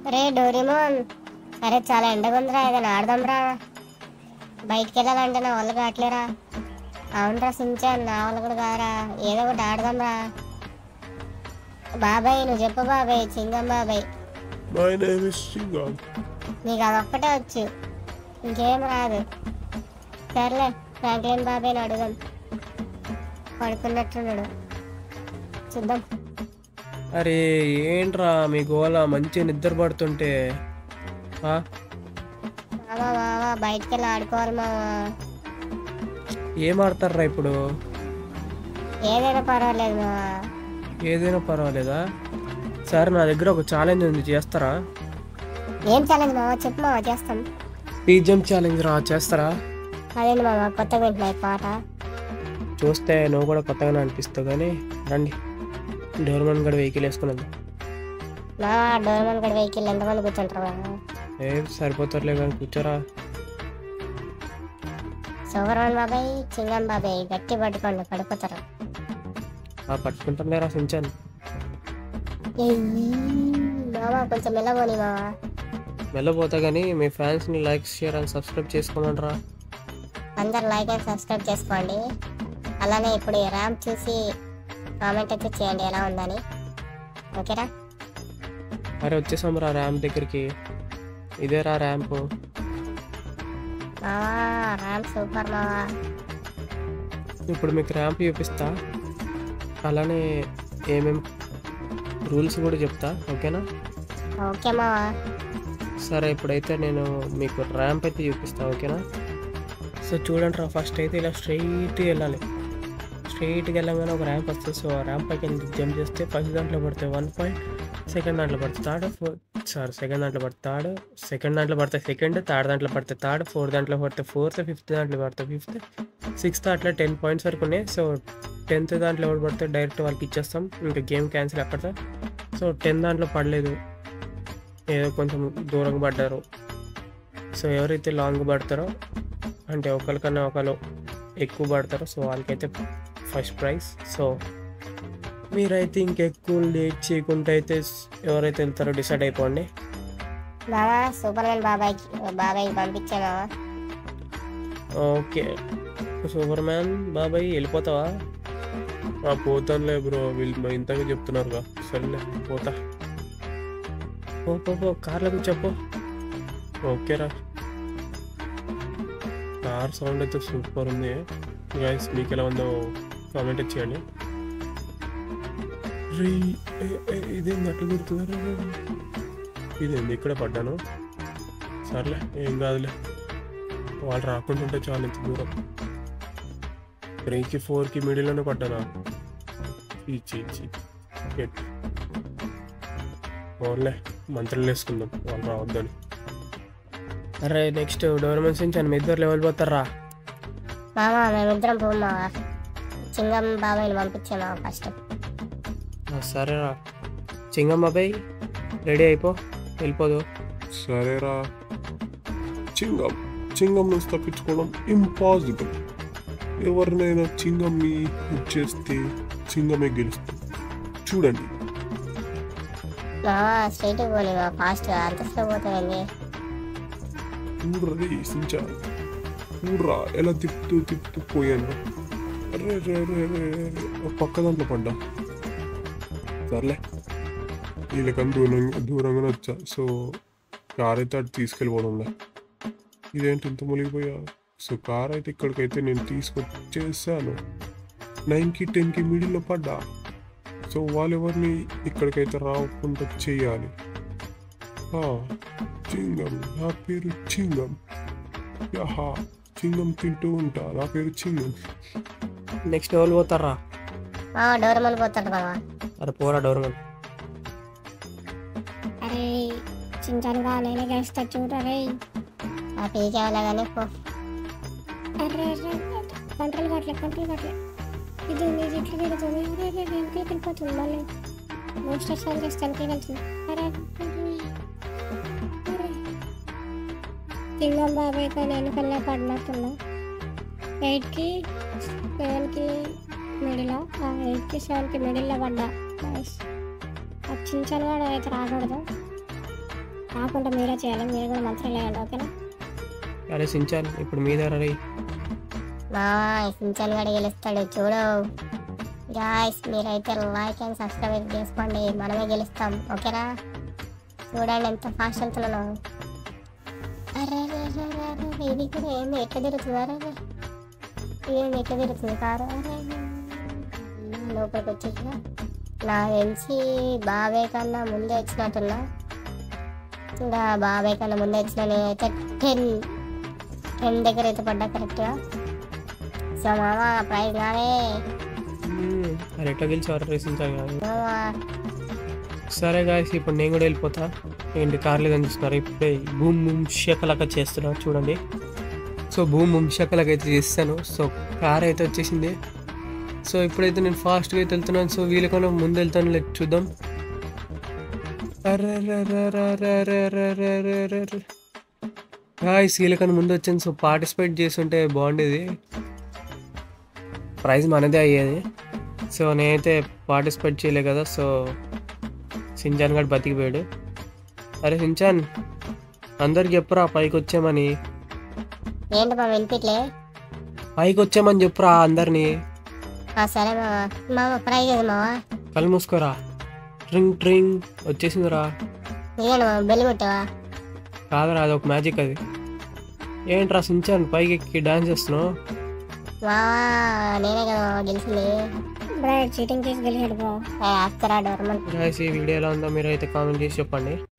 రే Doraemon అరే చాలా ఎండగా ఉందిరా ఏదైనా ఆడదాంరా బయటికి వెళ్ళాలంటే నా వల్ల కావట్లేరా అవునరా సించాన్ నా వల్ల కూడా కాదురా ఏదో ఒకటి ఆడదాంరా బాబాయ్ నువ్వు చెప్పు బాబాయ్ చింగం బాబాయ్ My name is Chingam. నీకు అదొక్కటే వచ్చు ఇంకేం రాదు సర్లే ఫ్రాంక్లిన్ బాబాయ్ని అడుగుదాం పడుకున్నట్టున్నాడు చూద్దాం అరే ఏంట్రా మీ గోల మంచి నిద్ర పడుతుంటే ఆ? మామా మామా బయటికి వెళ్ళి ఆడుకోవాలి మామా ఏం ఆడతారా ఇప్పుడు ఏదైనా పర్వాలేదు మామా ఏదైనా పర్వాలేదా సరే నా దగ్గర ఒక ఛాలెంజ్ ఉంది చేస్తారా ఏం ఛాలెంజ్ మామా చెప్పు మామా చేస్తాం పీజం ఛాలెంజ్ రా చేస్తారా అదేంటి మామా కొత్తగా వింటున్నాయి పాట చూస్తే నువ్వు కూడా కొత్తగానే అనిపిస్తావు కానీ రండి డోర్మన్ గడ వెహికల్ వేసుకున్నది మా డోర్మన్ గడి వెహికల్ ఎంతమంది కూర్చుంటారు మామా ఏ సరిపోతారులే కానీ కూర్చోరా సూపర్మన్ బాబాయ్ చింగం బాబాయ్ గట్టి పట్టుకోండి పడిపోతారు ఆ పట్టుకుంటాం లేరా సించాను మామా కొంచెం మెల్లబోని మామా వెళ్ళబోతా కానీ మీ ఫ్యాన్స్ని లైక్ షేర్ అండ్ సబ్స్క్రైబ్ చేసుకోమంటారా అందరు లైక్ అండ్ సబ్స్క్రైబ్ చేసుకోండి అలానే ఇప్పుడు ఈ ర్యాంప్ చూసి కామెంట్ అయితే చేయండి ఎలా ఉందని ఓకేరా అరే వచ్చేసాం రా ర్యాంప్ దగ్గరికి ఇదే రా ర్యాంప్ మావా ర్యాంప్ సూపర్ మావా ఇప్పుడు మీకు ర్యాంప్ చూపిస్తా అలానే ఏమేం రూల్స్ కూడా చెప్తా ఓకేనా ఓకే మావా సరే ఇప్పుడైతే నేను మీకు ర్యాంప్ అయితే చూపిస్తా ఓకేనా సో చూడండి రా ఫస్ట్ అయితే ఇలా స్ట్రైట్గా వెళ్ళాలి స్ట్రైట్గా వెళ్ళగానే ఒక ర్యాంప్ వస్తుంది సో ఆ ర్యాంప్ పైకి జంప్ చేస్తే ఫస్ట్ దాంట్లో పడితే వన్ పాయింట్ సెకండ్ దాంట్లో పడితే థర్డ్ ఫోర్ సారీ సెకండ్ దాంట్లో పడితే థర్డ్ సెకండ్ దాంట్లో పడితే సెకండ్ థర్డ్ దాంట్లో పడితే థర్డ్ ఫోర్త్ దాంట్లో పడితే ఫోర్త్ ఫిఫ్త్ దాంట్లో పడితే ఫిఫ్త్ సిక్స్త్ అట్లా టెన్ పాయింట్స్ వరకు ఉన్నాయి సో టెన్త్ దాంట్లో ఎవరు పడితే డైరెక్ట్ వాళ్ళకి ఇచ్చేస్తాం ఇంకా గేమ్ క్యాన్సిల్ అక్కడ సో టెన్ దాంట్లో పడలేదు ఏదో కొంచెం దూరంగా పడ్డారు సో ఎవరైతే లాంగ్ పడతారో అంటే ఒకరికన్నా ఒకరు ఎక్కువ పడతారో సో వాళ్ళకైతే ఫస్ట్ ప్రైజ్ సో మీరైతే ఇంకెక్కువ లేట్ చేయకుండా అయితే ఎవరైతే వెళ్తారో డిసైడ్ అయిపోండి మావా సూపర్ మ్యాన్ బాబాయ్కి బాబాయ్ పంపించే మావా ఓకే సూపర్ మ్యాన్ బాబాయ్ వెళ్ళిపోతావా ఆ పోతానులే బ్రో వీళ్ళు మా ఇంతగా చెప్తున్నారుగా సరేలే పోతా పో పో పో కార్లో కూర్చోపో ఓకేరా కార్ సౌండ్ అయితే సూపర్ ఉంది గైస్ మీకు ఎలా ఉందో కామెంట్ చేయండి రీ ఏ- ఏ- ఇదేంది అట్లా గుర్తుంది ఇదేంది ఇక్కడే పడ్డాను సర్లే ఏం కాదులే వాళ్ళు రాకుండా ఉంటే చాలు ఇంత దూరం త్రీకి ఫోర్కి మిడిల్లోనే పడ్డానా ఇచ్చి ఇచ్చి ఎట్ ఓన్లే మంత్రులు వేసుకుందాం వాళ్ళు రావద్దని అరే నెక్స్ట్ డోర్మెంట్స్ నుంచి మీ ఇద్దరు లెవెల్ పోతారా మామా మేమిద్దరం పోం మావా చింగం బాబాయ్ని పంపించే మావా ఫస్ట్ సరేరా చింగం బాబాయ్ రెడీ అయిపో వెళ్ళిపోదు సరేరా చింగం చింగం నుంచి తప్పించుకోవడం ఇంపాసిబుల్ ఎవరినైనా చింగంని హిట్ చేస్తే చింగమే గెలుస్తుంది చూడండి మావా స్ట్రైట్ పోనీ మా ఫాస్ట్ అంత స్లో పోతాయండి చూడరా సించా చూడరా ఎలా తిప్పుతూ తిప్పుతూ పోయాను అరే రే రే రే రే రే. ఒక పక్క దాంట్లో పడ్డా సర్లే వీళ్ళకని దూరంగా దూరంగానే వచ్చా సో కార్ అయితే అటు తీసుకెళ్ళిపోవడంలే ఇదేంటి ఇంత మునిగిపోయా సో కార్ అయితే ఇక్కడికైతే నేను తీసుకొచ్చేసాను నైన్కి టెన్కి మిడిల్లో పడ్డా సో వాళ్ళు ఎవరిని ఇక్కడికైతే రాకుండా చేయాలి ఆ, చింగం నా పేరు చింగం యహా చింగం తింటూ ఉంటా నా పేరు చింగం నెక్స్ట్ ఎవరు పోతారా మావా డోర్ మళ్ళీ పోతాడు మావా అరే పోరా డోర్మన్ అరే చించానుగా నేనే గెలుస్తా చూడరే ఆ పీకే వాళ్ళ కానీ పో అరే కంట్రోల్ కావట్లే కంట్రోల్ కావట్లే ఇది ఉంది, ఇది ఇట్లా తిరుగుతుంది అరే అరే వెనక్కి వెళ్ళిపోతుంది మళ్ళీ మోస్టర్ సాల్ చేస్తే వెనక్కి వెళ్తుంది అరే అరే సింగం బాబాయ్తో నేను కల్లా పడినట్టున్నా ఎయిట్కి సెవెన్కి మిడిల్ ఎయిట్కి సెవెన్కి మిడిల్లో పడ్డా Nice. ఆ చించను వాడు అయితే రాకూడదు కాకుండా మీరే చేయాలి మీరు కూడా మంచిగా లేదండి ఓకేనా అరే సించాన్ ఇప్పుడు మీ దగ్గర రే మావా సించన్ గడి గెలుస్తాడు చూడు గాయస్ మీరైతే లైక్ అండ్ సబ్స్క్రైబ్ చేసుకోండి మనమే గెలుస్తాం ఓకేనా చూడండి ఎంత ఫాస్ట్ వెళ్తున్నాను అరే అరే, అరే, అరే, అరే, ఇది కూడా ఏమి ఎట్లా తిరుగుతుంది అరే అరే. ఇదేమి ఎట్లా తిరుగుతుంది కారు అరే అరే. లోపలికి వచ్చేసిన నా తెలిసి బాబాయ్ కన్నా ముందే వచ్చినట్టున్నా ఇంకా బాబాయ్ కన్నా ముందే వచ్చిన నేనైతే టెన్ టెన్ దగ్గర అయితే పడ్డా కరెక్ట్గా సో మామ ప్రైజ్ నానే మ్మ్. అరే ఎట్లా గెలిచారు రే సించాన్ కానీ మామ సరే గాయస్ ఇప్పుడు నేను కూడా వెళ్ళిపోతా ఏంటి కార్ లేదని చూస్తున్నారు ఇప్పుడే భూమ్ భూమ్ షకలక చేస్తున్నా చూడండి సో భూమ్ భూమ్ షకలక అయితే చేస్తాను సో కార్ అయితే వచ్చేసింది సో ఇప్పుడైతే నేను ఫాస్ట్గా అయితే వెళ్తున్నాను సో వీళ్ళకన్నా ముందు వెళ్తాను లేదు చూద్దాం గాయస్ వీళ్ళకన్నా ముందు వచ్చాను సో పార్టిసిపేట్ చేస్తుంటే బాగుండేది ప్రైజ్ మనదే అయ్యేది సో నేనైతే పార్టిసిపేట్ చేయలే కదా సో సించాన్ గడు బతికిపోయాడు అరే సించాన్ అందరికి చెప్పురా పైకి వచ్చామని ఏంటి మామ వినిపిట్లే పైకి వచ్చామని చెప్పురా అందరినీ ఆ, సరే మామ మామ ప్రైజ్ అది మామ కళ్ళు మూసుకోరా ట్రింగ్ ట్రింగ్ వచ్చేసిందిరా ఇదేనా మామ బెల్లి కొట్టావా కాదురా అది ఒక మ్యాజిక్ అది ఏంట్రా సించాన్ పైకి ఎక్కి డాన్స్ చేస్తున్నావు మావా నేనే కదా మామ గెలిచింది చీటింగ్ చేసి గెలిచాడు బా అక్కరా డోర్మన్ గాయస్ ఈ వీడియో ఎలా ఉందో మీరు అయితే కామెంట్ చేసి చెప్పండి